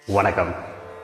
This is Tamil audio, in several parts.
வணக்கம்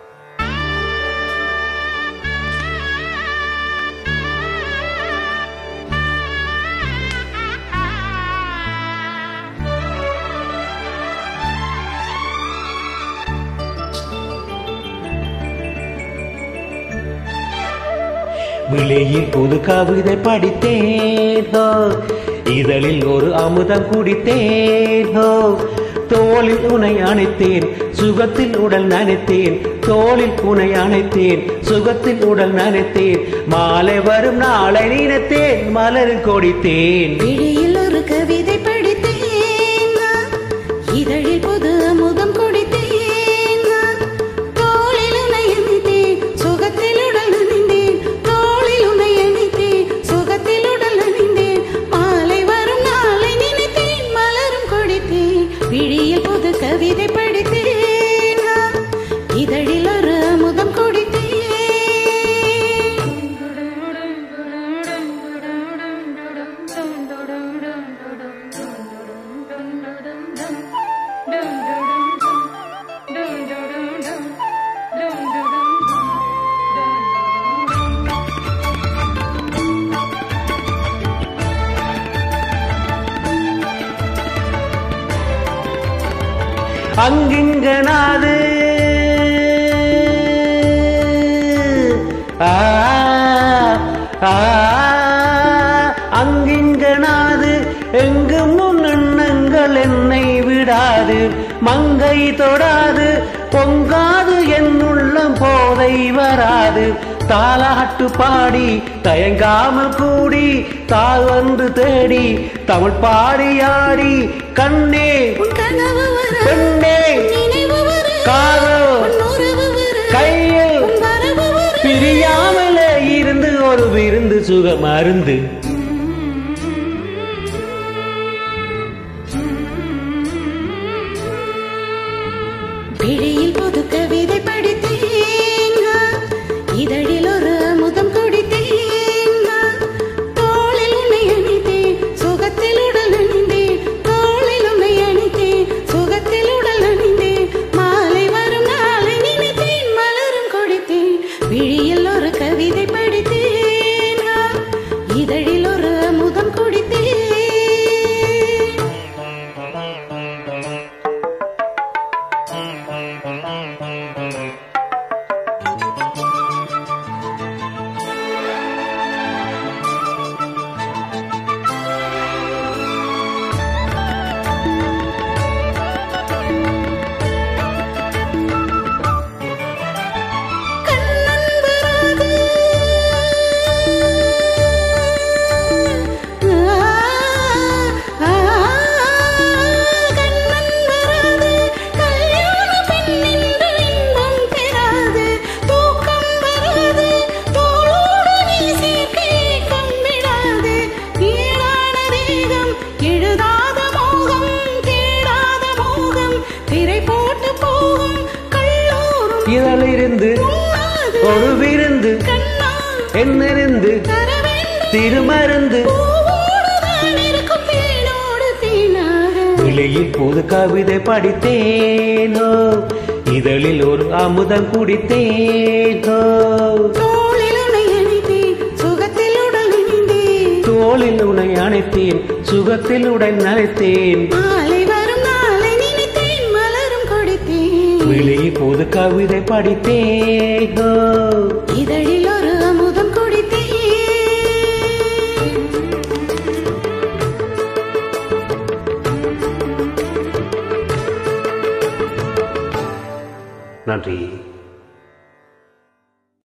விளையில் புது கவிதை படித்தேன் ஹோ. இதழில் ஒரு அமுதம் குடித்தேன் ஹோ. தோளில் உனை அணைத்தேன் சுகத்தில் உடல் நனைத்தேன் தோளில் உனை அணைத்தேன் சுகத்தில் உடல் நனைத்தேன் மாலை வரும் நாளை நினைத்தேன் மலரில் கொடித்தேன் விழியில் ஒரு கவிதை படித்தேன் நான். இதழில் புது அமுதம் குடித்தேன் நான். தோளில் உன்னை அணைத்தேன், சுகத்தில் உடல் நனைந்தேன். தோளில் உன்னை அணைத்தேன், சுகத்தில் உடல் நனைந்தேன். மாலை வரும் நாளை நினைத்தேன், மலரும் கொடித்தேன். விழியில் புது கவிதை படித்தேன் நான். இதழில் ஒரு அமுதம் அங்கிங்கனாது ஆ ஆ அங்கிங்கனாது எங்கும் உன் எண்ணங்கள் என்னை விடாது மங்கை தொடாது பொங்காது என் உள்ளம் போதை வராது தாலாட்டு பாடி தயங்காமல் கூடி தாழ்வன்று தேடி தமிழ் பாடியாடி கண்ணே உன் கனவு வர பெண்ணே நினைவு வர காதல் உன் உறவு வர கையில் உன் வரவு வர பிரியாமலே இருந்து ஒரு விருந்து சுகம் அருந்து விழியில் புது கவிதை படித்தேன் நான். இதழில் ஒரு அமுதம் குடித்தேன் நான். தோளில் உன்னை அணைத்தேன், சுகத்தில் உடல் நனைந்தேன். தோளில் உன்னை அணைத்தேன், சுகத்தில் உடல் நனைந்தேன். மாலை வரும் நாளை நினைத்தேன், மலரும் கொடித்தேன். விழியில் ஒரு கவிதை படித்தேன் நான். இதழில் ஒரு அமுதம் குடித்தேன் கண்ணன் வராது ஆ, ஆ, கண்ணன் வராது கல்யாண பெண்ணென்று இன்பம் பெறாது தூக்கம் வராது தோளோடு நீ சேர்க்க ஏக்கம் விடாது ஈடான தேகம் எழுதாத மோகம் தேடாத மோகம் திரை போட்டு போகும் கல்லூரும் இதழிருந்து உண்ணாது ஒரு விருந்து கண்ணா என்னிருந்து தர வேண்டும் திருமருந்து பூவோடுதான் இருக்கும் தேனோடு தேனாக விலையில் புது கவிதை படித்தேனோ இதழில் ஒரு அமுதம் குடித்தேனோ தோளில் உன்னை அணைத்தேன் சுகத்தில் உடல் இணைந்தேன் தோளில் உனை அணைத்தேன் சுகத்தில் உடன் நனைத்தேன் மாலை வரும் நாளை நினைத்தேன் மலரும் கொடுத்தேன் விலையில் புது கவிதை படித்தேனோ இதழில் ஒரு அமுதம் குடித்தேன் நன்றி